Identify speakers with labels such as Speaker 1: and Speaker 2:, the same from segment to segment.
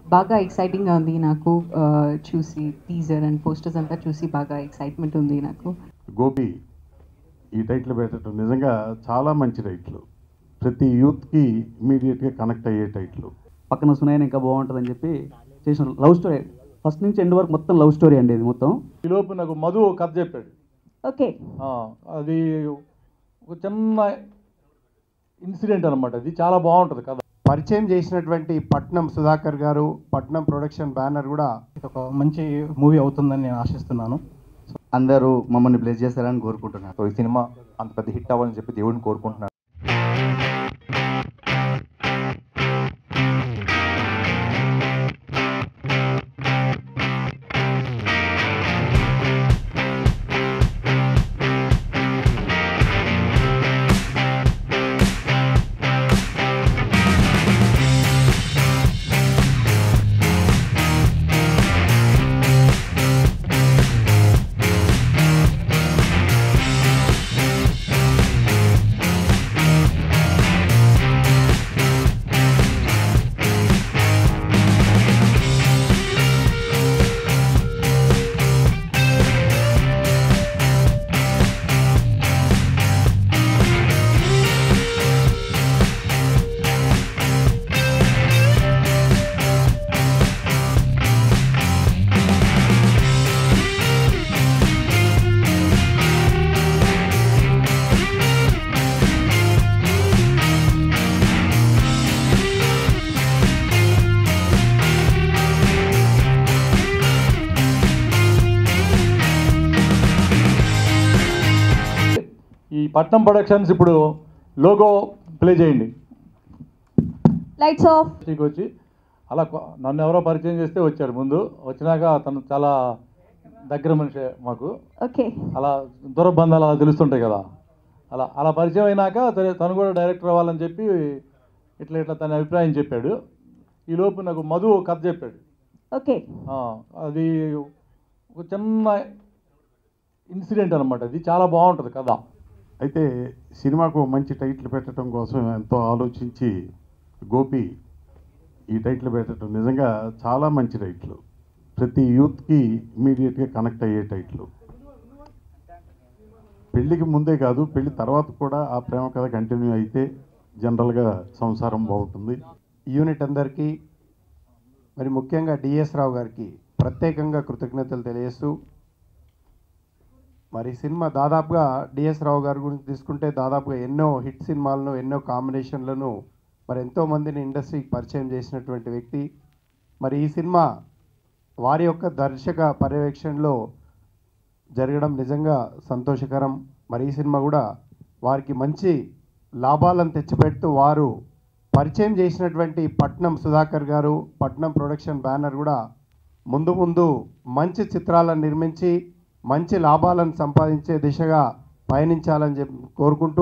Speaker 1: బాగా ఎక్సైటింగ్గా ఉంది నాకు ఆ, చూసి టీజర్ అండ్ పోస్టర్స్ అంతా చూసి బాగా ఎక్సైట్మెంట్ ఉంది నాకు
Speaker 2: గోపి ఈ టైటిల్ పెట్టడం నిజంగా చాలా మంచి టైటిల్ ప్రతి యూత్కి ఇమీడియట్గా కనెక్ట్ అయ్యే టైటిల్
Speaker 3: పక్కన సునయన ఇంకా బాగుంటుందని చెప్పి చేసిన లవ్ స్టోరీ ఫస్ట్ నుంచి ఎండ్ వరకు మొత్తం లవ్ స్టోరీ అండి ఇది మొత్తం
Speaker 4: ఈలోపు నాకు మధు ఒక కథ చెప్పాడు
Speaker 1: ఓకే
Speaker 4: ఆ, అది ఒక చిన్న ఇన్సిడెంట్ అనమాట అది చాలా బాగుంటుంది కథ
Speaker 5: పరిచయం చేసినటువంటి పట్నం సుధాకర్ గారు పట్నం ప్రొడక్షన్ బ్యానర్ కూడా
Speaker 6: ఇది ఒక మంచి మూవీ అవుతుందని నేను ఆశిస్తున్నాను
Speaker 3: అందరూ మమ్మల్ని బ్లెస్ చేస్తారని కోరుకుంటున్నాను
Speaker 7: సో ఈ సినిమా అంత పెద్ద హిట్ అవ్వాలని చెప్పి దేవుడిని కోరుకుంటున్నాను
Speaker 4: ఈ పట్నం ప్రొడక్షన్స్ ఇప్పుడు లోగో ప్లే చేయండి
Speaker 1: లైట్స్ ఆఫ్
Speaker 4: ఇంటికి వచ్చి అలా కొ- నన్ను ఎవరో పరిచయం చేస్తే వచ్చారు ముందు వచ్చినాక తను చాలా దగ్గర మనిషి మాకు
Speaker 1: ఓకే
Speaker 4: అలా దూరబంధాలు అలా తెలుస్తుంటాయి కదా అలా అలా పరిచయం అయినాక తను- తను కూడా డైరెక్టర్ అవ్వాలని చెప్పి ఇట్లా ఇట్లా తన అభిప్రాయం చెప్పాడు ఈలోపు నాకు మధు ఒక కథ చెప్పాడు
Speaker 1: ఓకే
Speaker 4: ఆ, అది ఒక చిన్న ఇన్సిడెంట్ అనమాట అది చాలా బాగుంటుంది కథ
Speaker 2: అయితే సినిమాకు మంచి టైటిల్ పెట్టడం కోసం ఎంతో ఆలోచించి గోపి ఈ టైటిల్ పెట్టడం నిజంగా చాలా మంచి టైటిల్ ప్రతి యూత్కి ఇమీడియట్గా కనెక్ట్ అయ్యే టైటిల్ పెళ్ళికి ముందే కాదు పెళ్లి తర్వాత కూడా ఆ ప్రేమ కథ కంటిన్యూ అయితే జనరల్గా సంసారం బాగుంటుంది
Speaker 5: యూనిట్ అందరికీ మరి ముఖ్యంగా డిఎస్ రావు గారికి ప్రత్యేకంగా కృతజ్ఞతలు తెలియజేస్తూ మరి సినిమా దాదాపుగా డిఎస్ రావు గారి గురించి తీసుకుంటే దాదాపుగా ఎన్నో హిట్ సినిమాలను ఎన్నో కాంబినేషన్లను మరి ఎంతో మందిని ఇండస్ట్రీకి పరిచయం చేసినటువంటి వ్యక్తి మరి ఈ సినిమా వారి యొక్క దర్శక పర్యవేక్షణలో జరగడం నిజంగా సంతోషకరం మరి ఈ సినిమా కూడా వారికి మంచి లాభాలను తెచ్చిపెడుతూ వారు పరిచయం చేసినటువంటి పట్నం సుధాకర్ గారు పట్నం ప్రొడక్షన్ బ్యానర్ కూడా ముందు ముందు మంచి చిత్రాలను నిర్మించి మంచి లాభాలను సంపాదించే దిశగా పయనించాలని చెప్పి కోరుకుంటూ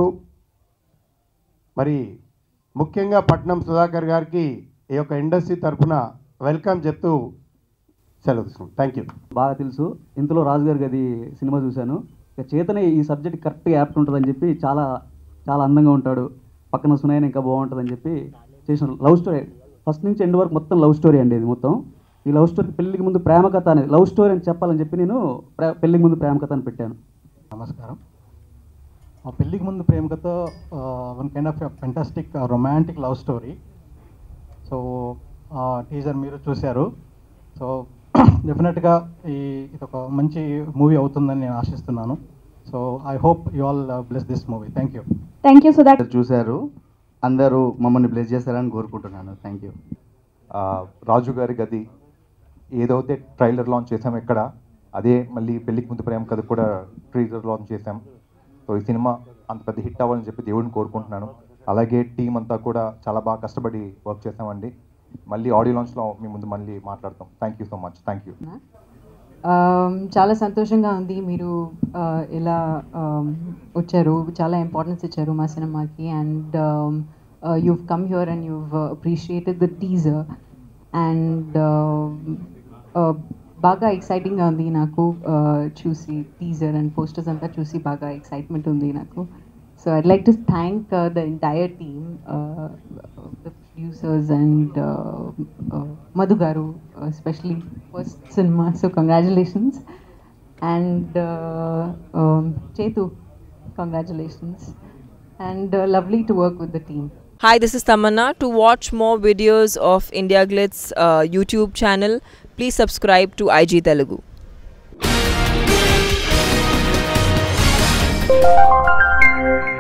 Speaker 5: మరి ముఖ్యంగా పట్నం సుధాకర్ గారికి ఈ యొక్క ఇండస్ట్రీ తరఫున వెల్కమ్ చెప్తూ సెలవు తీసుకుంటాం థ్యాంక్ యూ
Speaker 3: బాగా తెలుసు ఇంతలో రాజుగారి గది సినిమా చూశాను ఇక చేతనే ఈ సబ్జెక్ట్ కరెక్ట్గా యాప్ట్ ఉంటుందని చెప్పి చాలా చాలా అందంగా ఉంటాడు పక్కన సునయన ఇంకా బాగుంటుందని చెప్పి చేసిన లవ్ స్టోరీ ఫస్ట్ నుంచి ఎండ్ వరకు మొత్తం లవ్ స్టోరీ అండి ఇది మొత్తం ఈ లవ్ స్టోరీ పెళ్ళికి ముందు ప్రేమ కథ అనేది లవ్ స్టోరీ అని చెప్పాలని చెప్పి నేను ప్రే పెళ్ళికి ముందు ప్రేమ కథ అని పెట్టాను
Speaker 6: నమస్కారం మా పెళ్ళికి ముందు ప్రేమకతో one kind of fantastic romantic love story so teaser మీరు చూశారు సో డెఫినెట్గా ఈ ఇది ఒక మంచి మూవీ అవుతుందని నేను ఆశిస్తున్నాను so I hope you all bless this movie thank you
Speaker 1: thank you Sudhakar
Speaker 3: చూశారు అందరూ మమ్మల్ని బ్లెస్ చేస్తారని కోరుకుంటున్నాను థ్యాంక్ యూ
Speaker 7: ఆ, రాజు గారి గది ఏదైతే ట్రైలర్ లాంచ్ చేసాం ఇక్కడ అదే మళ్ళీ పెళ్లికి ముందు ప్రేమ కథ కూడా ట్రీజర్ లాంచ్ చేసాం సో ఈ సినిమా అంత పెద్ద హిట్ అవ్వాలని చెప్పి దేవుడిని కోరుకుంటున్నాను అలాగే టీం అంతా కూడా చాలా బాగా కష్టపడి వర్క్ చేసామండి మళ్ళీ ఆడియో లాంచ్లో మీ ముందు మళ్ళీ మాట్లాడతాం thank you so much thank you
Speaker 1: Um, చాలా సంతోషంగా ఉంది మీరు uh, ఇలా um, వచ్చారు చాలా ఇంపార్టెన్స్ ఇచ్చారు మా సినిమాకి and you've come here and you've uh, appreciated the teaser and uh, uh, బాగా ఎక్సైటింగ్గా ఉంది నాకు uh, చూసి టీజర్ అండ్ పోస్టర్స్ అంతా చూసి బాగా ఎక్సైట్మెంట్ ఉంది నాకు so I'd like to thank the entire team producers and uh, uh, Madhu Garu, especially first cinema. So congratulations, and uh, um, Chetu, congratulations, and uh, lovely to work with the team.
Speaker 8: Hi, this is Tamanna. To watch more videos of India Glitz uh, YouTube channel, please subscribe to IG Telugu.
Speaker 9: Thank you.